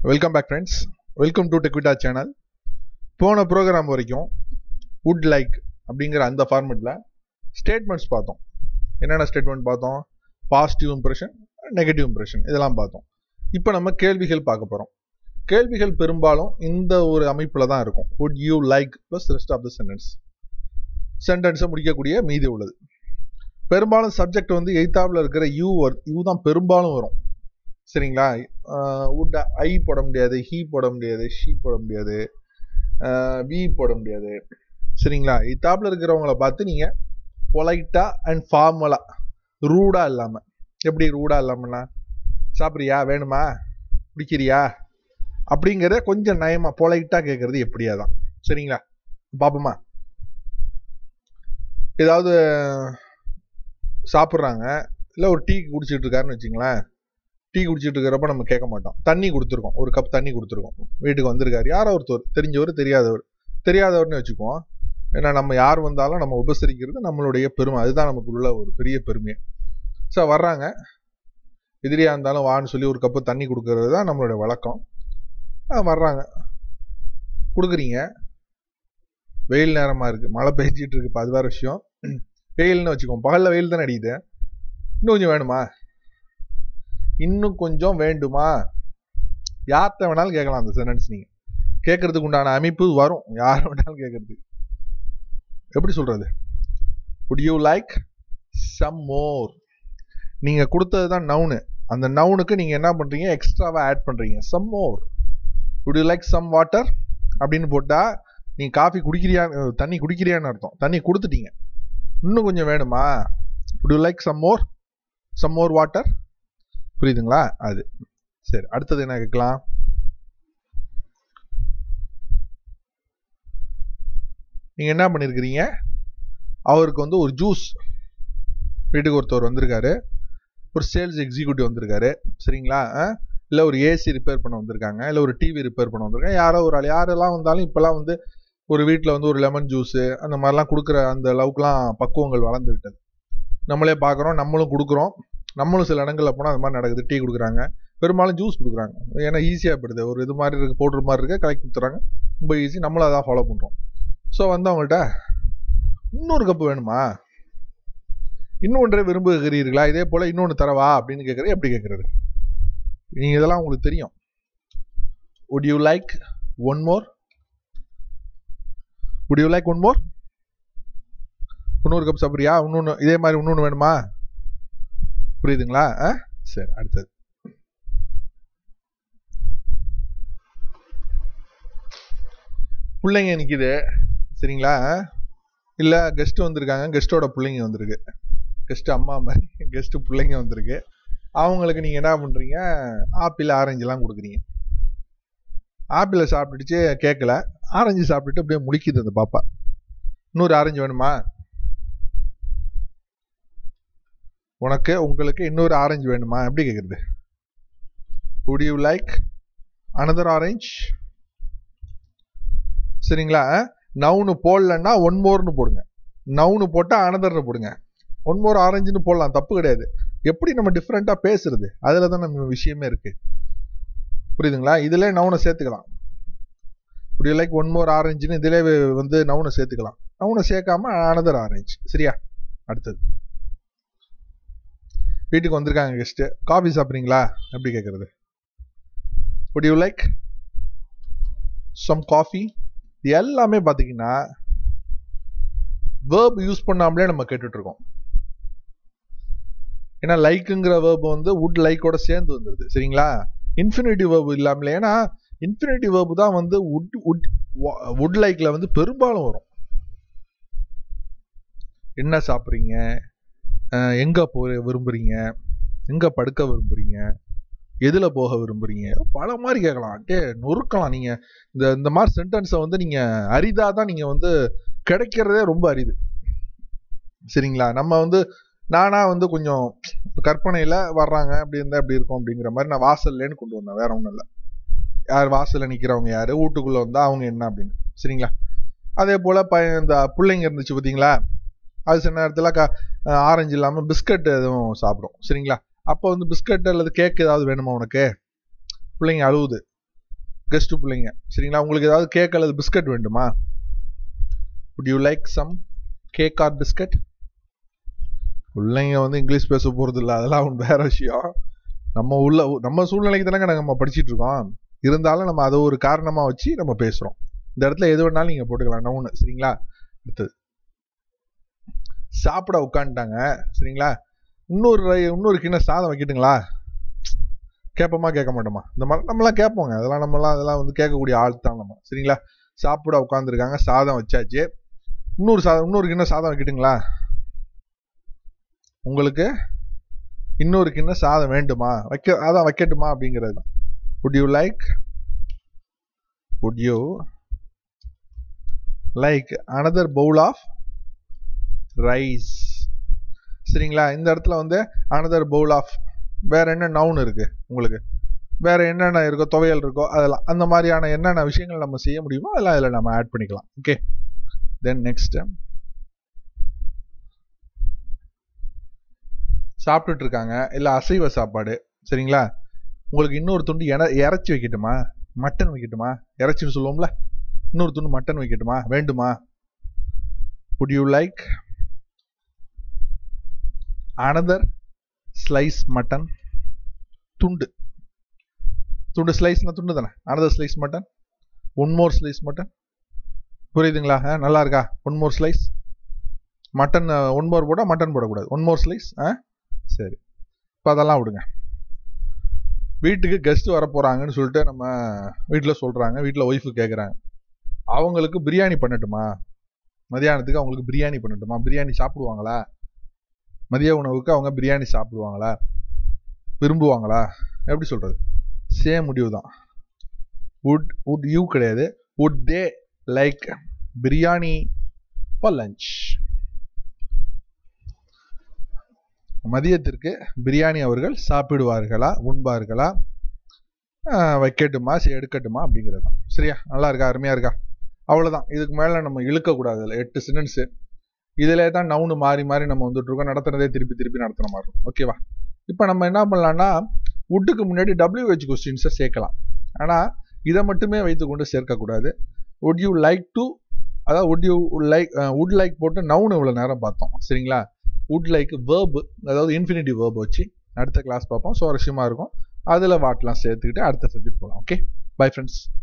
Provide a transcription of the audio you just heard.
welcome back friends welcome to டெக்விட்டா channel போன programme வரைக்கும் வுட் லைக் அப்படிங்கிற அந்த ஃபார்மெட்டில் ஸ்டேட்மெண்ட்ஸ் பார்த்தோம் என்னென்ன ஸ்டேட்மெண்ட் பார்த்தோம் பாசிட்டிவ் இம்ப்ரெஷன் நெகட்டிவ் இம்ப்ரெஷன் இதெல்லாம் பார்த்தோம் இப்போ நம்ம கேள்விகள் பார்க்க போகிறோம் கேள்விகள் பெரும்பாலும் இந்த ஒரு அமைப்பில் தான் இருக்கும் would you like plus rest of the sentence சென்டென்ஸை முடிக்கக்கூடிய மீதி உள்ளது பெரும்பாலும் சப்ஜெக்ட் வந்து எய்த்தாவில் இருக்கிற யூ யூ தான் பெரும்பாலும் வரும் சரிங்களா உட் ஐ போட முடியாது ஹீ போட முடியாது ஷீ போட முடியாது வி போட முடியாது சரிங்களா இத்தாப்பில் இருக்கிறவங்கள பார்த்து நீங்கள் பொலைட்டாக அண்ட் ஃபார்மலாக ரூடாக இல்லாமல் எப்படி ரூடாக இல்லாமல்னா சாப்பிட்றியா வேணுமா பிடிக்கிறியா அப்படிங்கிறத கொஞ்சம் நயமாக பொலைட்டாக கேட்குறது எப்படியா தான் சரிங்களா பார்ப்போமா ஏதாவது சாப்பிட்றாங்க இல்லை ஒரு டீ குடிச்சிட்டு இருக்காருன்னு வச்சுங்களேன் டீ குடிச்சிட்டு இருக்கிறப்ப நம்ம கேட்க மாட்டோம் தண்ணி கொடுத்துருக்கோம் ஒரு கப் தண்ணி கொடுத்துருக்கோம் வீட்டுக்கு வந்திருக்காரு யாரோ ஒருத்தர் தெரிஞ்சவர் தெரியாதவர் தெரியாதவர்னு வச்சுக்குவோம் ஏன்னா நம்ம யார் வந்தாலும் நம்ம உபசரிக்கிறது நம்மளுடைய பெருமை அதுதான் நமக்கு உள்ள ஒரு பெரிய பெருமை ஸோ வர்றாங்க எதிரியாக இருந்தாலும் வான்னு சொல்லி ஒரு கப்பு தண்ணி கொடுக்கறது தான் நம்மளுடைய வழக்கம் வர்றாங்க கொடுக்குறீங்க வெயில் நேரமாக இருக்குது மழை பெஞ்சிட்டு இருக்கு இப்போ அது வேறு விஷயம் வெயில்னு வச்சுக்கோம் பகலில் வெயில் தானே அடிக்குது இன்னும் கொஞ்சம் வேணுமா இன்னும் கொஞ்சம் வேண்டுமா யார்கிட்ட வேணாலும் கேட்கலாம் அந்த சென்டென்ஸ் நீங்கள் கேட்கறதுக்கு உண்டான அமைப்பு வரும் யார் வேணாலும் கேட்கறதுக்கு எப்படி சொல்றது would you like some more நீங்கள் கொடுத்தது தான் நவுனு அந்த நவுனுக்கு நீங்கள் என்ன பண்ணுறீங்க எக்ஸ்ட்ராவாக ஆட் பண்ணுறீங்க some more would you like some water அப்படின்னு போட்டால் நீ காஃபி குடிக்கிறியா தண்ணி குடிக்கிறியான்னு அர்த்தம் தண்ணி கொடுத்துட்டீங்க இன்னும் கொஞ்சம் வேணுமா would you like some more some more water புரியுதுங்களா அது சரி அடுத்தது என்ன கேட்கலாம் நீங்க என்ன பண்ணிருக்கிறீங்க அவருக்கு வந்து ஒரு ஜூஸ் வீட்டுக்கு ஒருத்தவர் வந்திருக்காரு ஒரு சேல்ஸ் எக்ஸிக்யூட்டிவ் வந்திருக்காரு சரிங்களா இல்லை ஒரு ஏசி ரிப்பேர் பண்ண வந்திருக்காங்க இல்லை ஒரு டிவி ரிப்பேர் பண்ண வந்திருக்காங்க யாரோ ஒரு ஆள் யாரெல்லாம் வந்தாலும் இப்போல்லாம் வந்து ஒரு வீட்டில் வந்து ஒரு லெமன் ஜூஸு அந்த மாதிரிலாம் கொடுக்குற அந்த அளவுக்குலாம் பக்குவங்கள் வளர்ந்து விட்டது நம்மளே பார்க்குறோம் நம்மளும் கொடுக்குறோம் நம்மளும் சில இடங்களில் போனால் அது மாதிரி நடக்குது டீ கொடுக்குறாங்க பெரும்பாலும் ஜூஸ் கொடுக்குறாங்க ஏன்னா ஈஸியாக போயிடுது ஒரு இது மாதிரி இருக்குது பவுடர் மாதிரி இருக்குது கலக்கி கொடுத்துறாங்க ரொம்ப ஈஸி நம்மளும் அதான் ஃபாலோ பண்ணுறோம் ஸோ வந்து அவங்கள்ட்ட இன்னொரு கப்பு வேணுமா இன்னொன்றை விரும்புகிறீர்களா இதே போல் இன்னொன்று தரவா அப்படின்னு கேட்குறது எப்படி கேட்குறது நீங்கள் இதெல்லாம் உங்களுக்கு தெரியும் would you like one more would you like one more இன்னொரு கப் சாப்பிட்றியா இன்னொன்று இதே மாதிரி இன்னொன்று வேணுமா புரியுதுங்களா சரி அடுத்தது பிள்ளைங்க நிற்கிது சரிங்களா இல்லை கெஸ்ட் வந்திருக்காங்க கெஸ்ட்டோட பிள்ளைங்க வந்திருக்கு கெஸ்ட் அம்மா மாதிரி கெஸ்ட் பிள்ளைங்க வந்திருக்கு அவங்களுக்கு நீங்கள் என்ன பண்ணுறீங்க ஆப்பிள் ஆரஞ்செலாம் கொடுக்குறீங்க ஆப்பிளை சாப்பிட்டுச்சு கேட்கல ஆரஞ்சு சாப்பிட்டுட்டு அப்படியே முடிக்குது அந்த பாப்பா இன்னொரு ஆரஞ்சு வேணுமா உனக்கு உங்களுக்கு இன்னொரு ஆரஞ்சு வேணுமா எப்படி கேட்குறது would you like another orange சரிங்களா நவுனு போடலன்னா ஒன் மோர்னு போடுங்க நவுனு போட்டால் அனதர்னு போடுங்க ஒன் மோர் ஆரஞ்சுன்னு போடலாம் தப்பு கிடையாது எப்படி நம்ம டிஃப்ரெண்ட்டாக பேசுறது அதில் தான் நம்ம விஷயமே இருக்கு புரியுதுங்களா இதில் நவுனை சேர்த்துக்கலாம் இப்படி லைக் ஒன் மோர் ஆரஞ்சுன்னு இதிலே வந்து நவுனை சேர்த்துக்கலாம் நவுனை சேர்க்காம அனதர் ஆரஞ்சு சரியா அடுத்தது வீட்டுக்கு வந்திருக்காங்க கெஸ்ட்டு காஃபி சாப்பிட்றீங்களா எப்படி கேட்குறது would you like some coffee இது எல்லாமே பார்த்தீங்கன்னா வேர்ப் யூஸ் பண்ணாமலே நம்ம கேட்டுட்ருக்கோம் ஏன்னா லைக்குங்கிற வேர்ப் வந்து வுட் லைக்கோட சேர்ந்து வந்துடுது சரிங்களா இன்ஃபினிட்டிவ் வேர்ப் இல்லாமலே ஏன்னா இன்ஃபினிட்டிவ் வேர்ப் தான் வந்து வுட் வுட் வுட் லைக்கில் வந்து பெரும்பாலும் வரும் என்ன சாப்பிட்றீங்க எங்கே போ விரும்புகிறீங்க எங்கே படுக்க விரும்புகிறீங்க எதில் போக விரும்புகிறீங்க பல மாதிரி கேட்கலாம் டே நொறுக்கலாம் நீங்கள் இந்த இந்த மாதிரி சென்டென்ஸை வந்து நீங்கள் அரிதாக தான் நீங்கள் வந்து கிடைக்கிறதே ரொம்ப அரிது சரிங்களா நம்ம வந்து நானாக வந்து கொஞ்சம் கற்பனையில் வர்றாங்க அப்படி இருந்தால் எப்படி இருக்கும் அப்படிங்கிற மாதிரி நான் வாசல்லேன்னு கொண்டு வந்தேன் வேற ஒன்றும் இல்லை யார் வாசலில் நிற்கிறவங்க யார் வீட்டுக்குள்ளே வந்தால் அவங்க என்ன அப்படின்னு சரிங்களா அதே போல் ப இந்த பிள்ளைங்க இருந்துச்சு பார்த்தீங்களா அது சில நேரத்தில் க ஆரஞ்சு இல்லாமல் பிஸ்கட் எதுவும் சாப்பிடும் சரிங்களா அப்போ வந்து பிஸ்கட் அல்லது கேக் ஏதாவது வேணுமா உனக்கு பிள்ளைங்க அழுவுது கெஸ்ட் பிள்ளைங்க சரிங்களா உங்களுக்கு ஏதாவது கேக் அல்லது பிஸ்கட் வேண்டுமா would you like some cake or biscuit பிள்ளைங்க வந்து இங்கிலீஷ் பேச போறது இல்லை அதெல்லாம் ஒன்று வேற விஷயம் நம்ம உள்ள நம்ம சூழ்நிலைக்கு தானே நம்ம படிச்சிட்டு இருக்கோம் இருந்தாலும் நம்ம அதை ஒரு காரணமா வச்சு நம்ம பேசுறோம் இந்த இடத்துல எது வேணாலும் நீங்க போட்டுக்கலாம் நவுனு சரிங்களா அடுத்தது சாப்பிட உட்காந்துட்டாங்க சரிங்களா இன்னொரு ரை- இன்னொரு கிண்ண சாதம் வைக்கட்டுங்களா கேட்போமா கேட்க மாட்டோமா இந்த மாதிரி நம்மளாம் கேட்போங்க அதெல்லாம் நம்மலாம் அதெல்லாம் வந்து கேட்கக்கூடிய ஆள் தான் நம்ம சரிங்களா சாப்பிட உட்காந்துருக்காங்க சாதம் வச்சாச்சு இன்னொரு சாதம் இன்னொரு கிண்ண சாதம் வைக்கட்டுங்களா உங்களுக்கு இன்னொரு கிண்ண சாதம் வேண்டுமா வைக்க அதான் வைக்கட்டுமா அப்படிங்கிறது தான் would you like would you like another bowl of rice சரிங்களா இந்த இடத்துல வந்து another bowl ஆஃப் வேற என்ன நவுன் இருக்கு உங்களுக்கு வேற என்னென்ன இருக்கோ துவையல் இருக்கோ அதெல்லாம் அந்த மாதிரியான என்னென்ன விஷயங்கள் நம்ம செய்ய முடியுமோ அதெல்லாம் அதில் நம்ம ஆட் பண்ணிக்கலாம் ஓகே தென் நெக்ஸ்ட் சாப்பிட்டுட்டு இருக்காங்க இல்லை அசைவ சாப்பாடு சரிங்களா உங்களுக்கு இன்னொரு துண்டு என இறைச்சி வைக்கட்டுமா மட்டன் வைக்கட்டுமா இறைச்சின்னு சொல்லுவோம்ல இன்னொரு துண்டு மட்டன் வைக்கட்டுமா வேண்டுமா would you like another slice mutton துண்டு துண்டு ஸ்லைஸ்னா துண்டு தானே another slice mutton one more slice mutton புரியுதுங்களா ஆ, நல்லா இருக்கா one more slice mutton one more போட்டால் மட்டன் போடக்கூடாது ஒன் மோர் ஸ்லைஸ் ஆ சரி இப்போ அதெல்லாம் விடுங்க வீட்டுக்கு கெஸ்ட் வர போறாங்கன்னு சொல்லிட்டு நம்ம வீட்டில் சொல்றாங்க வீட்டில் ஒய்ஃபு கேட்குறாங்க அவங்களுக்கு பிரியாணி பண்ணட்டுமா மதியானத்துக்கு அவங்களுக்கு பிரியாணி பண்ணட்டுமா பிரியாணி சாப்பிடுவாங்களா மதிய உணவுக்கு அவங்க பிரியாணி சாப்பிடுவாங்களா விரும்புவாங்களா எப்படி சொல்றது சேம் முடிவு தான் would would யூ கிடையாது would they like biryani for lunch மதியத்திற்கு பிரியாணி அவர்கள் சாப்பிடுவார்களா உண்பார்களா ஆஹ் வைக்கட்டுமா சரி எடுக்கட்டுமா அப்படிங்கிறது தான் சரியா நல்லா இருக்கா அருமையா இருக்கா அவ்வளவுதான் இதுக்கு மேல நம்ம இழுக்கக்கூடாது இதில் எட்டு சென்டென்ஸு இதிலே தான் நவுனு மாறி மாறி நம்ம வந்துட்டு இருக்கோம் நடத்துனதே திருப்பி திருப்பி நடத்துன மாதிரி இருக்கும் ஓகேவா இப்போ நம்ம என்ன பண்ணலாம்னா உட்டுக்கு முன்னாடி WH கொஸ்டின்ஸை சேர்க்கலாம் ஆனால் இதை மட்டுமே வைத்துக்கொண்டு சேர்க்கக்கூடாது would யூ லைக் டு அதாவது would you like would like போட்டு நவுன் இவ்வளோ நேரம் பார்த்தோம் சரிங்களா would லைக் verb அதாவது இன்ஃபினிட்டிவ் verb வச்சு அடுத்த கிளாஸ் பார்ப்போம் சுவாரஸ்யமாக இருக்கும் அதில் வாட்லாம் சேர்த்துக்கிட்டு அடுத்த சப்ஜெக்ட் போகலாம் ஓகே பை ஃப்ரெண்ட்ஸ்